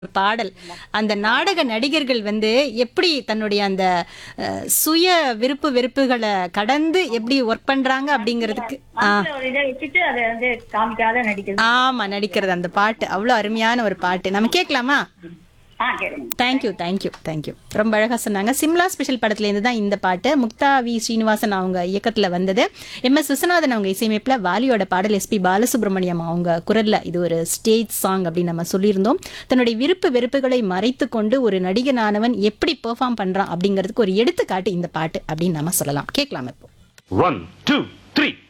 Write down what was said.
பாடல் அந்த நாடக நடிகர்கள் வந்து எப்படி தன்னுடைய அந்த அஹ், சுய விருப்பு வெறுப்புகளை கடந்து எப்படி ஒர்க் பண்றாங்க அப்படிங்கிறதுக்கு ஆ மனசுல ஒரு இதை வச்சுட்டு அதை வந்து காமிக்காத நடிக்கிறது ஆமா நடிக்கிறது அந்த பாட்டு அவ்வளவு அருமையான ஒரு பாட்டு நம்ம கேட்கலாமா ஆ கேளுங்க தேங்க்யூ தேங்க்யூ தேங்க்யூ ரொம்ப அழகா சொன்னாங்க சிம்லா ஸ்பெஷல் படத்துல இருந்து தான் இந்த பாட்டு முக்தா வி ஸ்ரீனிவாசன் அவங்க இயக்கத்துல வந்தது எம் எஸ் விஸ்வநாதன் அவங்க இசையமைப்புல வாலியோட பாடல் எஸ்பி பாலசுப்ரமணியம் அவங்க குரல்ல இது ஒரு ஸ்டேஜ் சாங் அப்படின்னு நம்ம சொல்லியிருந்தோம் தன்னுடைய விருப்பு வெறுப்புகளை மறைத்து கொண்டு ஒரு நடிகனானவன் எப்படி பெர்ஃபார்ம் பண்றான் அப்படிங்கிறதுக்கு ஒரு எடுத்துக்காட்டு இந்த பாட்டு அப்படின்னு நம்ம சொல்லலாம் கேட்கலாம் இப்போ One, two, three.